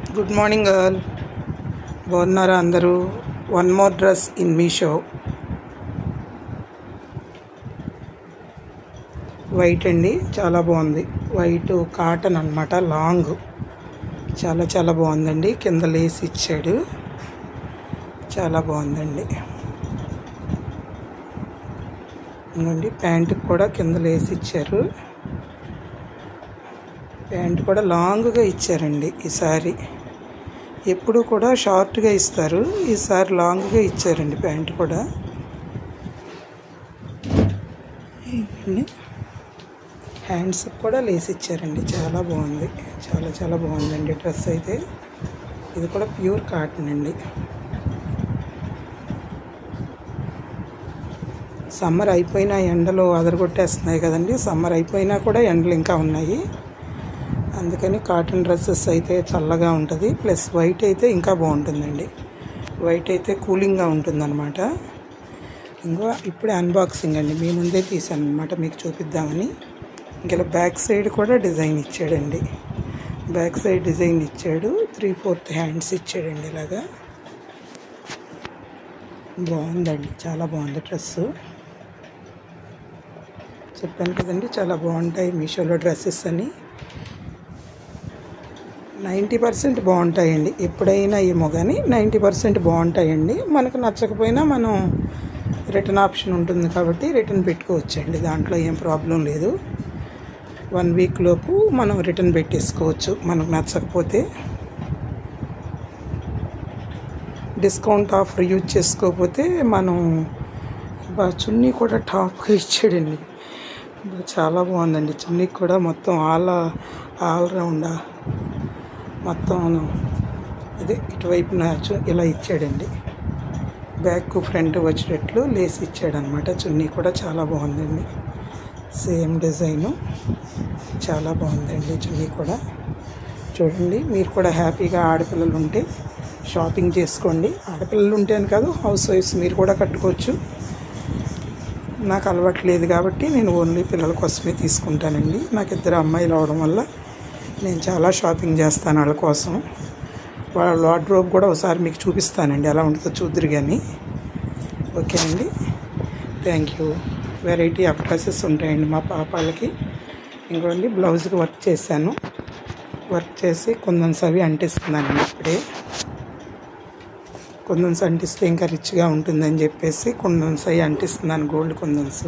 good morning all బాగున్నారా అందరూ one more dress in Meesho white అండి చాలా బాగుంది వైట్ కాటన్ అన్నమాట లాంగ్ చాలా చాలా బాగుందండి కింద లేసి ఇచ్చాడు చాలా బాగుందండి ఇదిగోండి ప్యాంటుకి కూడా కింద లేసి ఇచ్చారు ప్యాంట్ కూడా లాంగ్గా ఇచ్చారండి ఈసారి ఎప్పుడు కూడా షార్ట్గా ఇస్తారు ఈసారి లాంగ్గా ఇచ్చారండి ప్యాంట్ కూడా ఇదండి హ్యాండ్స్ కూడా లేసి ఇచ్చారండి చాలా బాగుంది చాలా చాలా బాగుందండి డ్రెస్ అయితే ఇది కూడా ప్యూర్ కాటన్ అండి సమ్మర్ అయిపోయినా ఎండలు అదరగొట్టేస్తున్నాయి కదండి సమ్మర్ అయిపోయినా కూడా ఎండలు ఇంకా ఉన్నాయి అందుకని కాటన్ డ్రెస్సెస్ అయితే చల్లగా ఉంటుంది ప్లస్ వైట్ అయితే ఇంకా బాగుంటుందండి వైట్ అయితే కూలింగ్గా ఉంటుందన్నమాట ఇంకా ఇప్పుడే అన్బాక్సింగ్ అండి మీ ముందే తీసాను అనమాట మీకు చూపిద్దామని ఇంకా బ్యాక్ సైడ్ కూడా డిజైన్ ఇచ్చాడండి బ్యాక్ సైడ్ డిజైన్ ఇచ్చాడు త్రీ ఫోర్త్ హ్యాండ్స్ ఇచ్చాడండి ఇలాగా బాగుందండి చాలా బాగుంది డ్రెస్సు చెప్పాను కదండి చాలా బాగుంటాయి మీషోలో డ్రెస్సెస్ అని నైంటీ పర్సెంట్ బాగుంటాయండి ఎప్పుడైనా ఏమో కానీ నైంటీ పర్సెంట్ బాగుంటాయండి మనకు నచ్చకపోయినా మనం రిటర్న్ ఆప్షన్ ఉంటుంది కాబట్టి రిటర్న్ పెట్టుకోవచ్చండి దాంట్లో ఏం ప్రాబ్లం లేదు వన్ వీక్ లోపు మనం రిటర్న్ పెట్టేసుకోవచ్చు మనకు నచ్చకపోతే డిస్కౌంట్ ఆఫర్ యూజ్ చేసుకోకపోతే మనం బా చున్నీ కూడా టాప్గా ఇచ్చాడండి బా చాలా బాగుందండి చున్నీ కూడా మొత్తం ఆల్ ఆల్రౌండ్ మొత్తం అదే ఇటువైపున చు- ఇలా ఇచ్చాడండి బ్యాక్ ఫ్రంట్ వచ్చేటట్లు లేసి ఇచ్చాడనమాట చున్నీ కూడా చాలా బాగుందండి సేమ్ డిజైను చాలా బాగుందండి చున్నీ కూడా చూడండి మీరు కూడా హ్యాపీగా ఆడపిల్లలు ఉంటే షాపింగ్ చేసుకోండి ఆడపిల్లలు ఉంటే అని కాదు హౌస్ వైఫ్స్ మీరు కూడా కట్టుకోవచ్చు నాకు అలవాటు లేదు కాబట్టి నేను ఓన్లీ పిల్లల కోసమే తీసుకుంటానండి నాకు ఇద్దరు అమ్మాయిలు అవడం వల్ల నేను చాలా షాపింగ్ చేస్తాను వాళ్ళ కోసం వాళ్ళ వార్డ్రోబ్ కూడా ఒకసారి మీకు చూపిస్తానండి ఎలా ఉంటుందో చూద్దరు కానీ ఓకే అండి thank you variety of dresses ఉంటాయండి మా పాపాలకి ఇంకోండి బ్లౌజ్కి వర్క్ చేశాను వర్క్ చేసి కొందన్స్ అవి అంటిస్తున్నానండి ఇప్పుడే కుందన్స్ అంటిస్తే ఇంకా రిచ్గా ఉంటుందని చెప్పేసి కుందన్స్ అవి అంటిస్తున్నాను గోల్డ్ కుందన్స్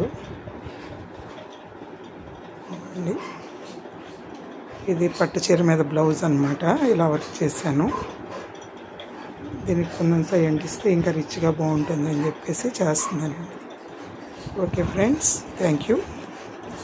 అండి ఇది పట్టు చీర మీద బ్లౌజ్ అన్నమాట ఇలా వర్క్ చేశాను దీనికి కుందన్స్ అవి అంటిస్తే ఇంకా రిచ్గా బాగుంటుందని చెప్పేసి చేస్తున్నానండి ఓకే ఫ్రెండ్స్ థ్యాంక్ యూ